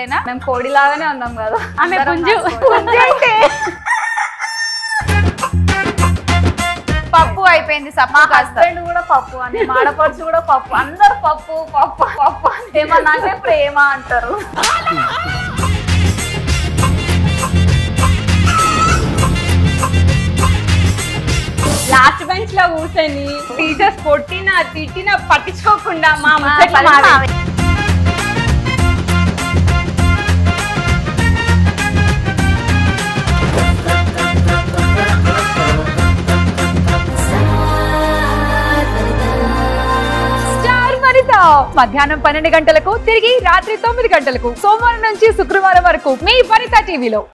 కోడలేనా మేము కోడిలాగానే ఉన్నాం కదా ఆమె అందరం పుంజు నా కోడి. పుంజు అయితే పప్పు అయిపోయింది మా సప్పు కాస్త హస్బెండ్ కూడా పప్పు అని మాడపడుచు కూడా పప్పు అందరు పప్పు పప్పు పప్పు అని ఏమన్నాకే ప్రేమ అంటారు లాస్ట్ బెంచ్ లో కూర్చొని టీచర్స్ కొట్టినా తిట్టినా పట్టించుకోకుండా మా మా ముచ్చట్లు పని మావే. మావే. స్టార్ వనిత మధ్యాహ్నం పన్నెండు గంటలకు తిరిగి రాత్రి తొమ్మిది గంటలకు సోమవారం నుంచి శుక్రవారం వరకు మీ వనిత టీవీలో